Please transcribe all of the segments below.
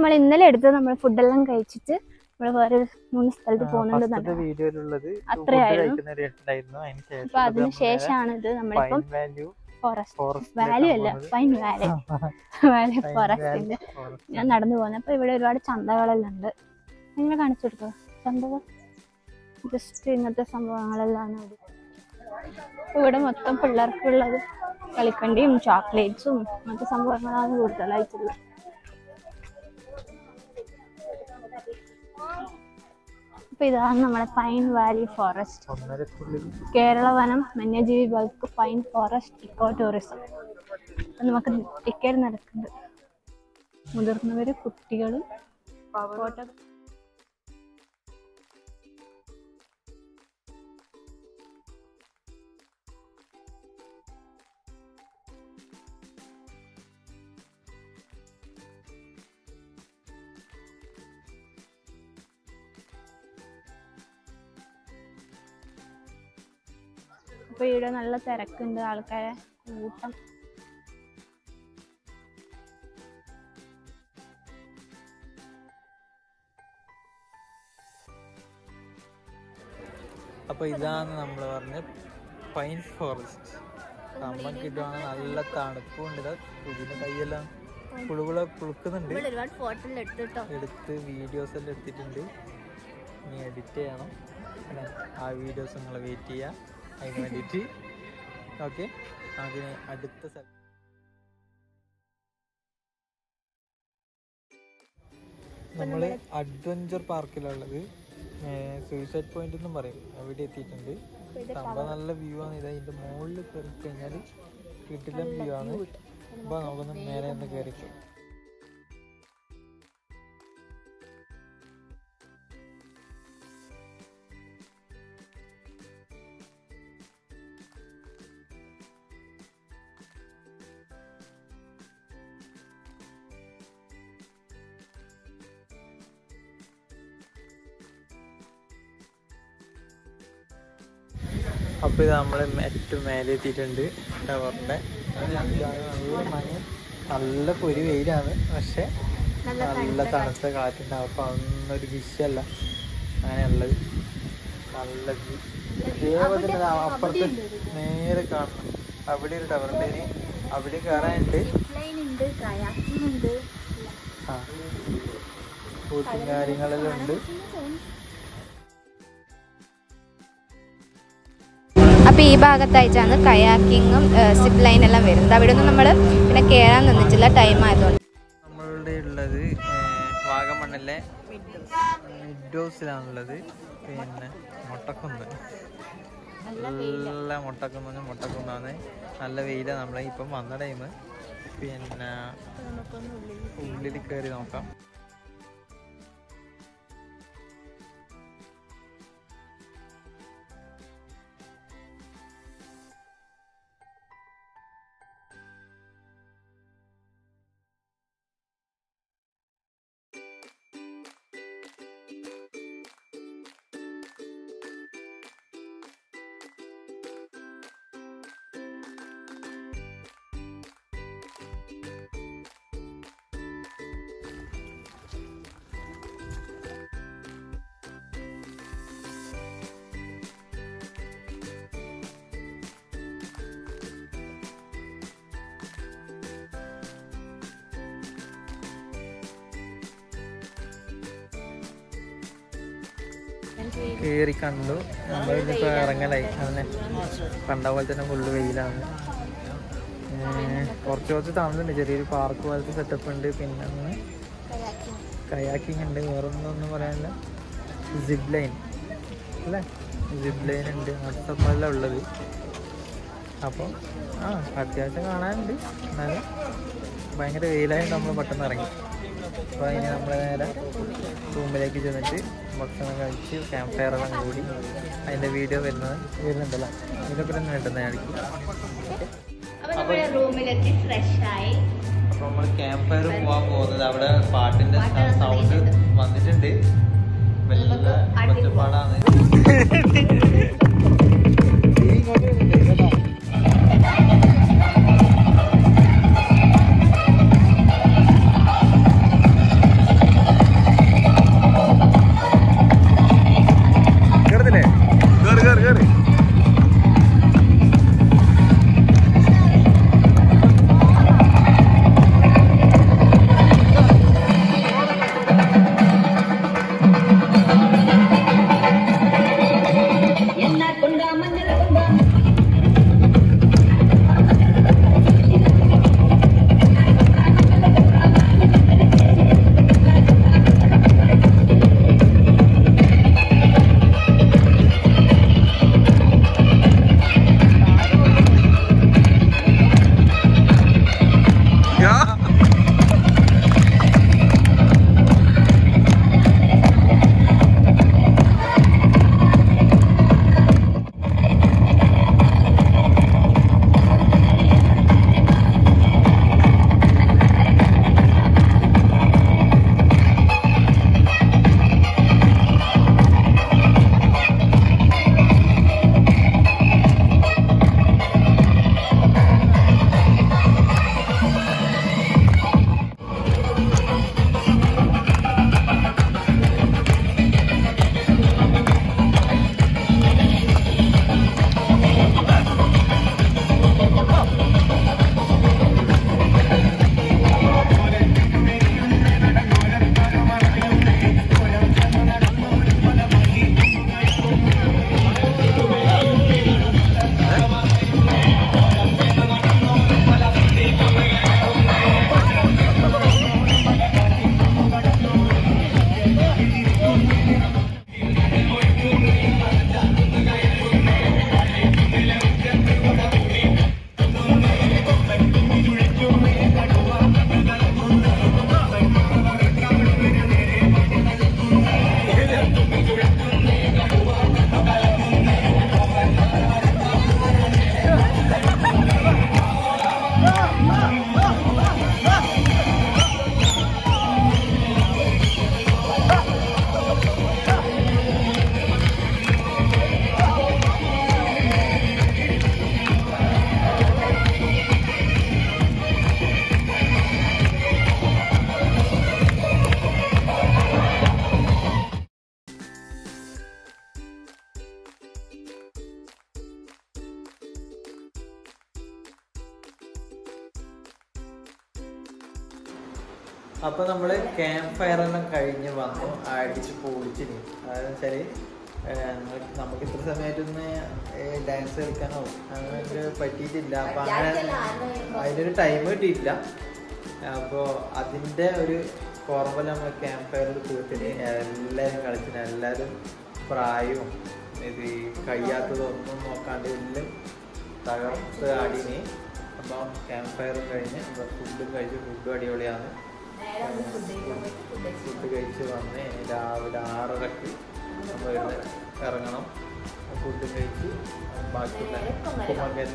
നമ്മൾ ഇന്നലെ എടുത്ത് നമ്മൾ ഫുഡെല്ലാം കഴിച്ചിട്ട് നമ്മൾ വേറെ ഒരു മൂന്ന് സ്ഥലത്ത് ഫസ്റ്റത്തെ പോകുന്നുണ്ട് വീഡിയോയിലുള്ളത് അത്രയായിരുന്നു. കഴിക്കുന്ന ഒരു ഉണ്ടായിരുന്നു അതിന് അപ്പൊ അതിന് ശേഷം ശേഷമാണ് ഇത് നമ്മളിപ്പം വാല്യൂ ഫോറസ്റ്റ് ഫോറസ്റ്റ് വാല്യൂ അല്ല പൈൻ വാലി വാലി ഫോറസ്റ്റിന്റെ ഞാൻ നടന്നു പോകുന്നത് അപ്പൊ ഇവിടെ ഒരുപാട് ചന്തകളെല്ലാം ഉണ്ട് നിങ്ങൾ കാണിച്ചു കൊടുക്കുക ചന്തകൾ ജസ്റ്റ് ഇങ്ങനത്തെ സംഭവങ്ങളെല്ലാം ആണ് ഇവിടെ അപ്പൊ ഇവിടെ മൊത്തം പിള്ളേർക്കുള്ളത് കളിക്കണ്ടിയും ചോക്ലേറ്റ്സും അങ്ങനത്തെ സംഭവങ്ങളാണ് കൂടുതലായിട്ടുള്ളത് അപ്പൊ ഇതാണ് നമ്മുടെ പൈൻ വാലി ഫോറസ്റ്റ് ഒന്നരക്കുള്ളിൽ കേരള വനം വന്യജീവി വകുപ്പ് പൈൻ ഫോറസ്റ്റ് ഇക്കോ ടൂറിസം അപ്പൊ നമുക്ക് ടിക്കറ്റ് നടക്കുന്നുണ്ട് മുതിർന്നവര് കുട്ടികളും ഫോട്ടോ അപ്പൊ ഇവിടെ നല്ല തിരക്കുണ്ട് ആൾക്കാരെ കൂട്ടം അപ്പൊ ഇതാണ് നമ്മൾ പറഞ്ഞ പൈൻ ഫോറസ്റ്റ് നമുക്ക് ഇടുവാണ് നല്ല തണുപ്പുണ്ട് ഇതാ ഇതിന്റെ കൈയെല്ലാം പുളുപുള പുളുക്കുന്നുണ്ട് ഒരുപാട് ഫോട്ടോ എടുത്തിട്ടോ എടുത്ത് വീഡിയോസ് എല്ലാം എടുത്തിട്ടുണ്ട് ഇനി എഡിറ്റ് ചെയ്യണം പിന്നെ ആ വീഡിയോസ് നിങ്ങൾ വെയിറ്റ് ചെയ്യാം അതിന് വേണ്ടിയിട്ട് ഓക്കെ നമുക്കിനി അടുത്ത സ്ഥലം നമ്മൾ അഡ്വഞ്ചർ പാർക്കിലുള്ളത് സൂയിസൈഡ് പോയിന്റ് എന്നും പറയും അവിടെ എത്തിയിട്ടുണ്ട് സംഭവം നല്ല വ്യൂ ആണ് ഇത് അതിന്റെ മുകളിൽ കയറി കഴിഞ്ഞാൽ കിട്ടില്ല വ്യൂ ആണ് അപ്പൊ നമുക്കൊന്ന് മേലെ ഒന്ന് കയറിക്കും അപ്പൊ ഇത് നമ്മള് ഏറ്റവും മേലെ എത്തിയിട്ടുണ്ട് ടവറിന്റെ നല്ല മഞ്ഞ നല്ല പൊരി വെയിലാണ് പക്ഷെ നല്ല തണുത്ത കാറ്റുണ്ടാവും അപ്പൊ അതൊന്നും ഒരു വിഷയല്ല അങ്ങനെയുള്ളത് നല്ല view. ഇതേപോലെ തന്നെ ദാ അപ്പുറത്ത് നേരെ കാണണം അവിടെ ഒരു ടവർ ഉണ്ട് ഇനി അവിടെ കയറാനുണ്ട് ഉണ്ട് കയാക്കിംഗ് ഉണ്ട് ആ ബോട്ടും കാര്യങ്ങളെല്ലാം ഉണ്ട് അപ്പോൾ ഈ ഭാഗത്തായിട്ടാണ് കയാക്കിങ്ങും സിപ്പ് ലൈൻ എല്ലാം വരുന്നത് അവിടെ ഒന്നും നമ്മൾ പിന്നെ കയറാൻ നിന്നിട്ടില്ല ടൈം ആയതുകൊണ്ട് നമ്മളുടെ ഉള്ളത് വാഗമണ്ണിലെ മിഡോസിലാണുള്ളത് പിന്നെ മുട്ടക്കുന്ന് നല്ല മുട്ടക്കുന്ന് മുട്ടക്കുന്നാണ് നല്ല വെയിലാണ് നമ്മളെ ഇപ്പം വന്ന ടൈം പിന്നെ ഉള്ളിൽ കയറി നോക്കാം കയറി കണ്ടു നമ്മളിപ്പോ ഇറങ്ങലായി അങ്ങനെ കണ്ട പോലെ തന്നെ ഫുള്ള് വെയിലാണ് ഏർ കുറച്ച് കുറച്ച് തണുപ്പുണ്ട് ചെറിയൊരു പാർക്ക് പോലത്തെ സെറ്റപ്പ് ഉണ്ട് പിന്നെ ഒന്ന് കയാക്കിംഗ് ഉണ്ട് വേറെ ഒന്നും ഒന്നും പറയാനില്ല സിബ് ലൈൻ അല്ലേ സിബ് ലൈൻ ഉണ്ട് അതെല്ലാം ഉള്ളത് അപ്പോൾ ആ അത്യാവശ്യം കാണാനുണ്ട് എന്നാലും ഭയങ്കര വെയിലായിട്ട് നമ്മൾ പെട്ടെന്ന് ഇറങ്ങി അപ്പോൾ ഇനി നമ്മൾ നേരെ റൂമിലേക്ക് ചെന്നിട്ട് ഭക്ഷണം കഴിച്ച് ക്യാമ്പ് ഫയർ എല്ലാം കൂടി അതിൻ്റെ വീഡിയോ വരുന്നത് വരുന്നുണ്ടല്ലോ ഇതിൻ്റെ പിന്നെ കിട്ടുന്നതായിരിക്കും അപ്പോൾ റൂമിലെത്തി ഫ്രഷ് ആയി അപ്പോൾ നമ്മൾ ക്യാമ്പ് ഫയർ പോകാൻ പോകുന്നത് അവിടെ പാട്ടിൻ്റെ സൗണ്ട് വന്നിട്ടുണ്ട് വല്ല ഒറ്റപ്പാടാണ് അപ്പൊ നമ്മള് ക്യാമ്പ് ഫയർ എല്ലാം കഴിഞ്ഞ് വന്നു അടിച്ച് പൊളിച്ചിന് അതെന്ന് വെച്ചാല് ഏഹ്, നമുക്ക് നമുക്ക് ഇത്ര സമയത്തൊന്ന് ഡാൻസ് കളിക്കാനോ അങ്ങനെ ഒരു പറ്റിയിട്ടില്ല അപ്പൊ അങ്ങനെ അതിനൊരു ടൈം കിട്ടിയിട്ടില്ല അപ്പോ അതിന്റെ ഒരു കുറവല്ല നമ്മൾ ക്യാമ്പ് ഫയറിൽ തീർത്തിന് എല്ലാരും കളിച്ചിന് എല്ലാരും പ്രായവും ഇത് ഈ കഴിയാത്തതൊന്നും നോക്കാണ്ട് എല്ലാം തകർത്ത് ആടിന് അപ്പം ക്യാമ്പ് ഫയറും കഴിഞ്ഞ് ഫുഡും കഴിച്ച് ഫുഡും അടിപൊളിയാണ് ഫുഡ് കഴിച്ച് വന്ന് ഇനി രാവിലെ ആറരക്ക് നമ്മൾ ഇവിടെ ഇറങ്ങണം ഫുഡ് കഴിച്ച് ബാക്കിയുള്ള കുമകൻ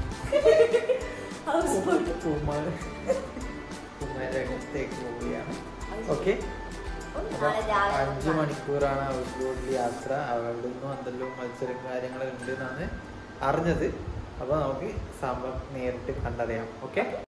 കുമാർ കുമാരകത്തേക്ക് പോവുകയാണ് ഓക്കെ അഞ്ച് മണിക്കൂറാണ് ഹൗസ് ബോട്ടിൽ യാത്ര അവിടെ നിന്നും എന്തെല്ലാം മത്സരം കാര്യങ്ങൾ ഉണ്ട് എന്നാണ് അറിഞ്ഞത് അപ്പോൾ നമുക്ക് സംഭവം നേരിട്ട് കണ്ടറിയാം ഓക്കെ